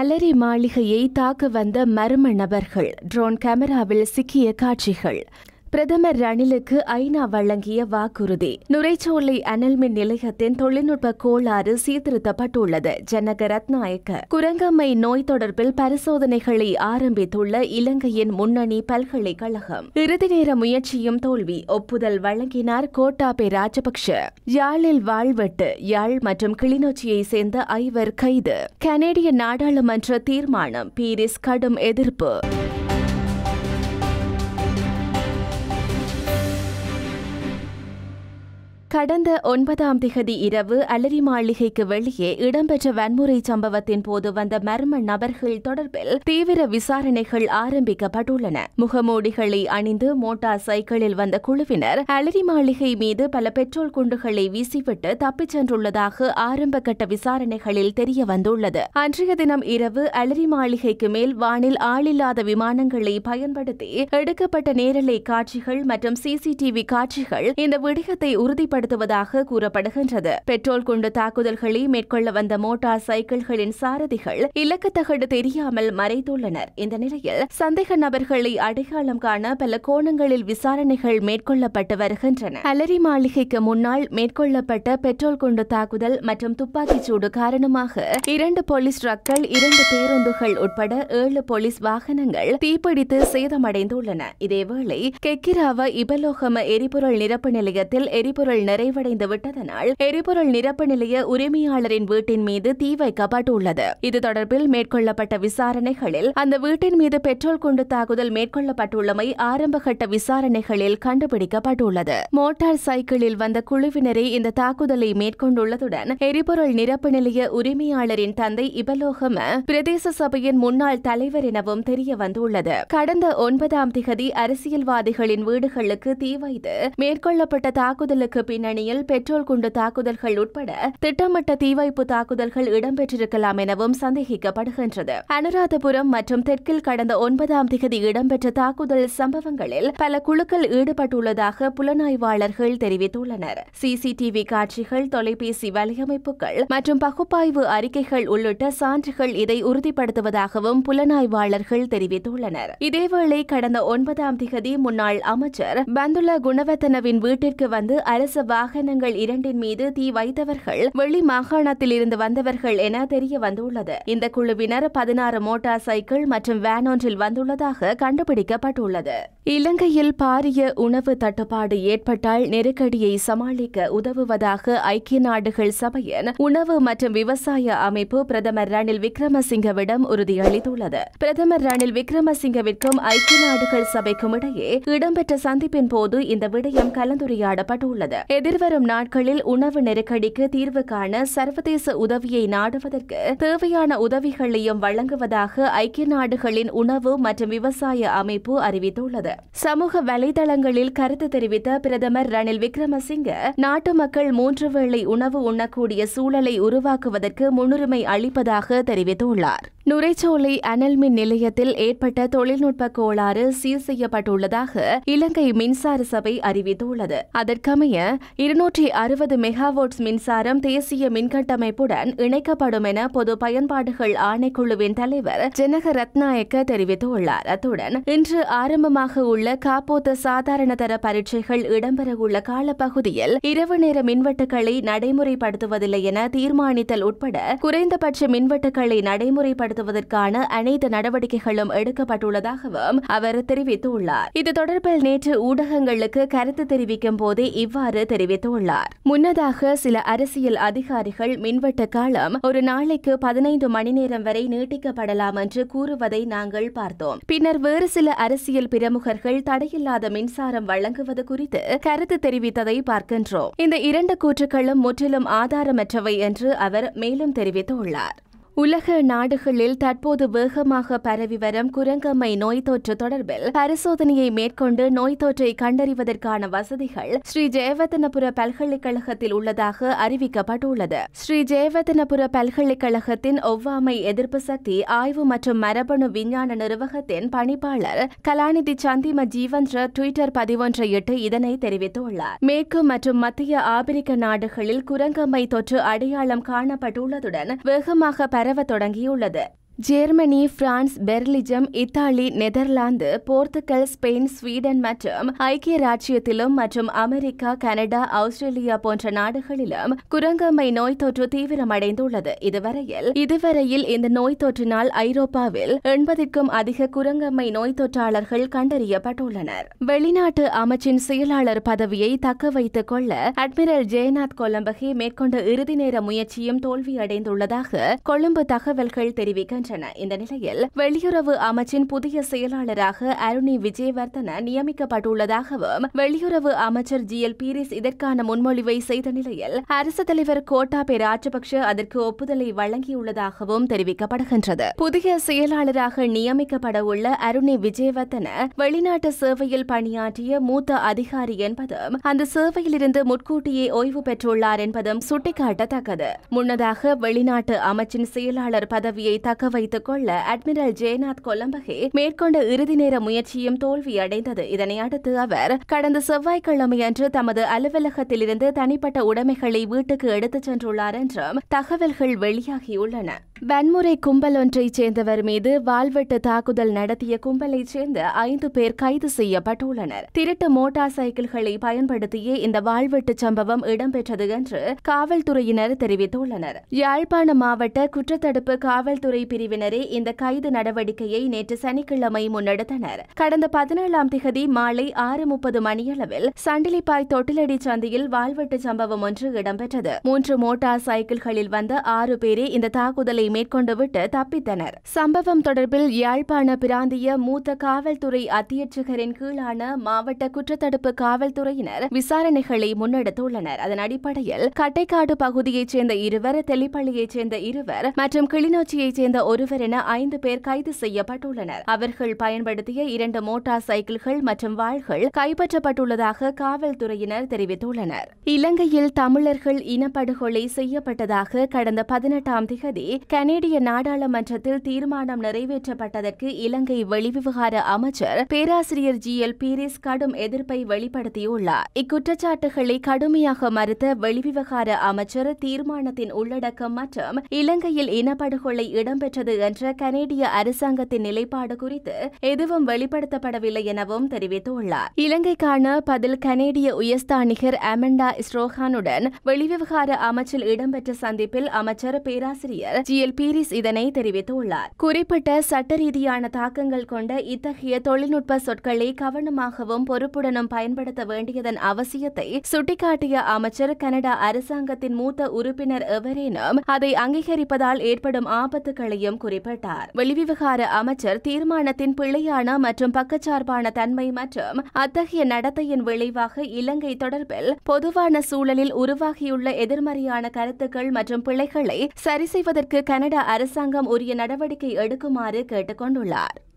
அலரி மாளிகையை தாக்க வந்த மர்ம நபர்கள் ட்ரோன் கேமராவில் சிக்கிய காட்சிகள் பிரதமர் ரணிலுக்கு ஐநா வழங்கிய வாக்குறுதி நுரைச்சோலை அனல் மின் நிலையத்தின் தொழில்நுட்ப கோளாறு சீர்திருத்தப்பட்டுள்ளது ஜனக ரத்நாயக்க குரங்கம்மை நோய் தொடர்பில் பரிசோதனைகளை ஆரம்பித்துள்ள இலங்கையின் முன்னணி பல்கலைக்கழகம் இறுதி நேர முயற்சியும் தோல்வி ஒப்புதல் வழங்கினார் கோட்டாபே ராஜபக்ஷ யாழில் வாழ்வெட்டு யாழ் மற்றும் கிளிநொச்சியை சேர்ந்த ஐவர் கைது கனேடிய நாடாளுமன்ற தீர்மானம் பீரிஸ் கடும் எதிர்ப்பு கடந்த ஒன்பதாம் திகதி இரவு அலரி மாளிகைக்கு வெளியே இடம்பெற்ற வன்முறை சம்பவத்தின் போது வந்த மர்ம நபர்கள் தொடர்பில் தீவிர விசாரணைகள் ஆரம்பிக்கப்பட்டுள்ளன முகமூடிகளை அணிந்து மோட்டார் சைக்கிளில் வந்த குழுவினர் அலரி மாளிகை மீது பல பெட்ரோல் குண்டுகளை வீசிவிட்டு தப்பிச் சென்றுள்ளதாக ஆரம்பகட்ட விசாரணைகளில் தெரிய வந்துள்ளது அன்றைய தினம் இரவு அலரி மாளிகைக்கு மேல் வானில் ஆளில்லாத விமானங்களை பயன்படுத்தி எடுக்கப்பட்ட நேரலை காட்சிகள் மற்றும் சிசிடிவி காட்சிகள் இந்த விடயத்தை உறுதிப்படுத்த பயன்படுத்துவதாக கூறப்படுகின்றது பெட்ரோல் குண்டு தாக்குதல்களை மேற்கொள்ள வந்த மோட்டார் சைக்கிள்களின் சாரதிகள் இலக்கு தகடு தெரியாமல் மறைத்துள்ளனர் இந்த நிலையில் சந்தேக நபர்களை அடையாளம் காண பல கோணங்களில் விசாரணைகள் மேற்கொள்ளப்பட்டு வருகின்றன அலரி மாளிகைக்கு முன்னால் மேற்கொள்ளப்பட்ட பெட்ரோல் குண்டு தாக்குதல் மற்றும் துப்பாக்கிச் சூடு காரணமாக இரண்டு போலீஸ் ட்ரக்கள் இரண்டு பேருந்துகள் உட்பட ஏழு போலீஸ் வாகனங்கள் தீப்பிடித்து சேதமடைந்துள்ளன இதேவேளை கெக்கிராவ இபலோகம எரிபொருள் நிரப்பு நிலையத்தில் எரிபொருள் நிறைவடைந்து விட்டதனால் எரிபொருள் நிரப்பு நிலைய உரிமையாளரின் வீட்டின் மீது தீ வைக்கப்பட்டுள்ளது இது தொடர்பில் மேற்கொள்ளப்பட்ட விசாரணைகளில் அந்த வீட்டின் மீது பெட்ரோல் குண்டு தாக்குதல் மேற்கொள்ளப்பட்டுள்ளமை ஆரம்பகட்ட விசாரணைகளில் கண்டுபிடிக்கப்பட்டுள்ளது மோட்டார் சைக்கிளில் வந்த குழுவினரே இந்த தாக்குதலை மேற்கொண்டுள்ளதுடன் எரிபொருள் நிரப்பு நிலைய உரிமையாளரின் தந்தை இபலோகம பிரதேச சபையின் முன்னாள் தலைவர் எனவும் தெரிய வந்துள்ளது கடந்த ஒன்பதாம் திகதி அரசியல்வாதிகளின் வீடுகளுக்கு தீ வைத்து மேற்கொள்ளப்பட்ட தாக்குதலுக்கு பின்னணியில் பெட்ரோல் குண்டு தாக்குதல்கள் உட்பட திட்டமிட்ட தீவைப்பு தாக்குதல்கள் இடம்பெற்றிருக்கலாம் எனவும் சந்தேகிக்கப்படுகின்றது அனுராதபுரம் மற்றும் தெற்கில் கடந்த ஒன்பதாம் திகதி இடம்பெற்ற தாக்குதல் சம்பவங்களில் பல குழுக்கள் ஈடுபட்டுள்ளதாக புலனாய்வாளர்கள் தெரிவித்துள்ளனர் சிசிடிவி காட்சிகள் தொலைபேசி வலையமைப்புகள் மற்றும் பகுப்பாய்வு அறிக்கைகள் உள்ளிட்ட சான்றுகள் இதை உறுதிப்படுத்துவதாகவும் புலனாய்வாளர்கள் தெரிவித்துள்ளனர் இதேவேளை கடந்த ஒன்பதாம் திகதி முன்னாள் அமைச்சர் பந்துல குணவர்த்தனவின் வீட்டிற்கு வந்து அரசு வாகனங்கள் இரண்டின் மீது தீ வைத்தவர்கள் வெளி மாகாணத்தில் இருந்து வந்தவர்கள் என தெரிய வந்துள்ளது இந்த குழுவினர் பதினாறு மோட்டார் சைக்கிள் மற்றும் வேன் ஒன்றில் வந்துள்ளதாக கண்டுபிடிக்கப்பட்டுள்ளது இலங்கையில் பாரிய உணவு தட்டுப்பாடு ஏற்பட்டால் நெருக்கடியை சமாளிக்க உதவுவதாக ஐக்கிய நாடுகள் சபையின் உணவு மற்றும் விவசாய அமைப்பு பிரதமர் ரணில் விக்ரமசிங்கவிடம் உறுதியளித்துள்ளது பிரதமர் ரணில் விக்ரமசிங்கவிற்கும் ஐக்கிய நாடுகள் சபைக்கும் இடையே இடம்பெற்ற சந்திப்பின் போது இந்த விடயம் கலந்துரையாடப்பட்டுள்ளது எதிர்வரும் நாட்களில் உணவு நெருக்கடிக்கு தீர்வு காண சர்வதேச உதவியை நாடுவதற்கு தேவையான உதவிகளையும் வழங்குவதாக ஐக்கிய நாடுகளின் உணவு மற்றும் விவசாய அமைப்பு அறிவித்துள்ளது சமூக வலைதளங்களில் கருத்து தெரிவித்த பிரதமர் ரணில் விக்ரமசிங்க நாட்டு மக்கள் மூன்று வேளை உணவு உண்ணக்கூடிய சூழலை உருவாக்குவதற்கு முன்னுரிமை அளிப்பதாக தெரிவித்துள்ளார் நுரைச்சோலை அனல் மின் நிலையத்தில் ஏற்பட்ட தொழில்நுட்ப கோளாறு சீர் செய்யப்பட்டுள்ளதாக இலங்கை மின்சார சபை அறிவித்துள்ளது அதற்கமைய இருநூற்றி அறுபது மெகாவோட்ஸ் மின்சாரம் தேசிய மின்கட்டமைப்புடன் இணைக்கப்படும் என பொது பயன்பாடுகள் ஆணைக்குழுவின் தலைவர் ஜனக ரத்நாயக்க தெரிவித்துள்ளார் அத்துடன் இன்று ஆரம்பமாக உள்ள காப்போத்த சாதாரண தர பரீட்சைகள் இடம்பெறவுள்ள காலப்பகுதியில் இரவு நேர மின்வெட்டுகளை நடைமுறைப்படுத்துவதில்லை என தீர்மானித்தல் உட்பட குறைந்தபட்ச மின்வெட்டுகளை நடைமுறைப்படுத்துவதற்கான அனைத்து நடவடிக்கைகளும் எடுக்கப்பட்டுள்ளதாகவும் அவர் தெரிவித்துள்ளார் இது தொடர்பில் நேற்று ஊடகங்களுக்கு கருத்து தெரிவிக்கும் போதே இவ்வாறு தெரிவித்துள்ளார் முன்னதாக சில அரசியல் அதிகாரிகள் மின்வெட்டு காலம் ஒரு நாளைக்கு பதினைந்து மணி நேரம் வரை நீட்டிக்கப்படலாம் என்று கூறுவதை நாங்கள் பார்த்தோம் பின்னர் வேறு சில அரசியல் பிரமுகர்கள் தடையில்லாத மின்சாரம் வழங்குவது குறித்து கருத்து தெரிவித்ததை பார்க்கின்றோம் இந்த இரண்டு கூற்றுக்களும் முற்றிலும் ஆதாரமற்றவை என்று அவர் மேலும் தெரிவித்துள்ளார் உலக நாடுகளில் தற்போது வேகமாக பரவி வரும் குரங்கம்மை நோய் தொற்று தொடர்பில் பரிசோதனையை மேற்கொண்டு நோய் தொற்றை கண்டறிவதற்கான வசதிகள் ஸ்ரீ ஜெயவர்தனபுர பல்கலைக்கழகத்தில் உள்ளதாக அறிவிக்கப்பட்டுள்ளது ஸ்ரீ ஜெயவர்தனபுர பல்கலைக்கழகத்தின் ஒவ்வாமை எதிர்ப்பு சக்தி ஆய்வு மற்றும் மரபணு விஞ்ஞான நிர்வாகத்தின் பணிப்பாளர் கலாநிதி சந்திம ஜீவன்ற டுவிட்டர் பதிவொன்றையிட்டு இதனை தெரிவித்துள்ளார் மேற்கு மற்றும் மத்திய ஆப்பிரிக்க நாடுகளில் குரங்கம்மை தொற்று அடையாளம் காணப்பட்டுள்ளதுடன் வேகமாக பரவ தொடங்கியுள்ளது Germany France Belgium Italy Netherlands Portugal Spain Sweden மற்றும் ஐக்கிய ராச்சியத்திலும் மற்றும் அமெரிக்கா கனடா ஆஸ்திரேலியா போன்ற நாடுகளிலும் குரங்கம்மை நோய் தொற்று தீவிரமடைந்துள்ளது இதுவரையில் இதுவரையில் இந்த நோய் தொற்றினால் ஐரோப்பாவில் எண்பதிற்கும் அதிக குரங்கம்மை நோய் தொற்றாளர்கள் கண்டறியப்பட்டுள்ளனர் வெளிநாட்டு அமைச்சின் செயலாளர் பதவியை தக்க வைத்துக் கொள்ள அட்மிரல் ஜெயநாத் கொலம்பகே மேற்கொண்ட இறுதி நேர முயற்சியும் தோல்வியடைந்துள்ளதாக கொழும்பு தகவல்கள் தெரிவிக்கின்றன இந்த நிலையில் வெளியுறவு அமைச்சின் புதிய செயலாளராக அருணி விஜயவர்தன நியமிக்கப்பட்டுள்ளதாகவும் வெளியுறவு அமைச்சர் ஜி எல் பீரிஸ் இதற்கான முன்மொழிவை செய்த நிலையில் அரசு தலைவர் கோட்டாபே ராஜபக்ஷ அதற்கு ஒப்புதலை வழங்கியுள்ளதாகவும் தெரிவிக்கப்படுகின்றது புதிய செயலாளராக நியமிக்கப்பட உள்ள அருணி விஜயவர்தன வெளிநாட்டு சேவையில் பணியாற்றிய மூத்த அதிகாரி என்பதும் அந்த சேவையிலிருந்து முன்கூட்டியே ஓய்வு பெற்றுள்ளார் என்பதும் சுட்டிக்காட்டத்தக்கது முன்னதாக வெளிநாட்டு அமைச்சின் செயலாளர் பதவியை தக்க வைத்துக் கொள்ள அட்மிரல் ஜெயநாத் கொலம்பகே மேற்கொண்ட இறுதி நேர முயற்சியும் தோல்வியடைந்தது இதனை அடுத்து அவர் கடந்த செவ்வாய்க்கிழமையன்று தமது அலுவலகத்திலிருந்து தனிப்பட்ட உடைமைகளை வீட்டுக்கு எடுத்துச் சென்றுள்ளார் என்றும் தகவல்கள் வெளியாகியுள்ளன வன்முறை கும்பல் ஒன்றைச் சேர்ந்தவர் மீது வாள்வெட்டு தாக்குதல் நடத்திய கும்பலைச் சேர்ந்த ஐந்து பேர் கைது செய்யப்பட்டுள்ளனர் திருட்டு மோட்டார் சைக்கிள்களை பயன்படுத்தியே இந்த வாள்வெட்டு சம்பவம் இடம்பெற்றது என்று காவல்துறையினர் தெரிவித்துள்ளனர் யாழ்ப்பாண மாவட்ட குற்றத்தடுப்பு காவல்துறை பிரிவினரே இந்த கைது நடவடிக்கையை நேற்று சனிக்கிழமை முன்னெடுத்தனர் கடந்த பதினேழாம் திகதி மாலை ஆறு முப்பது மணியளவில் சண்டிலிப்பாய் தொட்டிலடி சந்தையில் வாள்வெட்டு சம்பவம் ஒன்று இடம்பெற்றது மூன்று மோட்டார் சைக்கிள்களில் வந்த ஆறு பேரே இந்த தாக்குதலை மேற்கொண்டுவிட்டு தப்பித்தனர் சம்பவம் தொடர்பில் யாழ்ப்பாண பிராந்திய மூத்த காவல்துறை அத்தியட்சகரின் கீழான மாவட்ட குற்றத்தடுப்பு காவல்துறையினர் விசாரணைகளை முன்னெடுத்துள்ளனர் அதன் அடிப்படையில் கட்டைக்காடு பகுதியைச் சேர்ந்த இருவர் தெளிப்பள்ளியைச் சேர்ந்த இருவர் மற்றும் கிளிநொச்சியைச் சேர்ந்த ஒருவர் என ஐந்து பேர் கைது செய்யப்பட்டுள்ளனர் அவர்கள் பயன்படுத்திய இரண்டு மோட்டார் சைக்கிள்கள் மற்றும் வாள்கள் கைப்பற்றப்பட்டுள்ளதாக காவல்துறையினர் தெரிவித்துள்ளனர் இலங்கையில் தமிழர்கள் இனப்படுகொலை செய்யப்பட்டதாக கடந்த பதினெட்டாம் திகதி கனேடிய நாடாளுமன்றத்தில் தீர்மானம் நிறைவேற்றப்பட்டதற்கு இலங்கை வெளிவிவகார அமைச்சர் பேராசிரியர் ஜி எல் பீரிஸ் கடும் எதிர்ப்பை வெளிப்படுத்தியுள்ளார் இக்குற்றச்சாட்டுகளை கடுமையாக மறுத்த வெளிவிவகார அமைச்சர் தீர்மானத்தின் உள்ளடக்கம் மற்றும் இலங்கையில் இனப்படுகொலை இடம்பெற்றது என்ற கனேடிய அரசாங்கத்தின் நிலைப்பாடு குறித்து எதுவும் வெளிப்படுத்தப்படவில்லை எனவும் தெரிவித்துள்ளார் இலங்கைக்கான பதில் கனேடிய உயர்ஸ்தானிகர் அமெண்டா ஸ்ட்ரோஹானுடன் வெளிவிவகார அமைச்சில் இடம்பெற்ற சந்திப்பில் அமைச்சர் பேராசிரியர் ஜி எல் பீரிஸ் இதனை தெரிவித்துள்ளார் குறிப்பிட்ட சட்ட ரீதியான தாக்கங்கள் கொண்ட இத்தகைய தொழில்நுட்ப சொற்களை கவனமாகவும் பொறுப்புடனும் பயன்படுத்த வேண்டியதன் அவசியத்தை சுட்டிக்காட்டிய அமைச்சர் கனடா அரசாங்கத்தின் மூத்த உறுப்பினர் எவரேனும் அதை அங்கீகரிப்பதால் ஏற்படும் ஆபத்துகளையும் குறிப்பிட்டார் வெளிவிவகார அமைச்சர் தீர்மானத்தின் பிழையான மற்றும் பக்கச்சார்பான தன்மை மற்றும் அத்தகைய நடத்தையின் விளைவாக இலங்கை தொடர்பில் பொதுவான சூழலில் உருவாகியுள்ள எதிர்மறையான கருத்துக்கள் மற்றும் பிழைகளை சரி செய்வதற்கு கனடா அரசாங்கம் உரிய நடவடிக்கை எடுக்குமாறு கேட்டுக் கொண்டுள்ளார்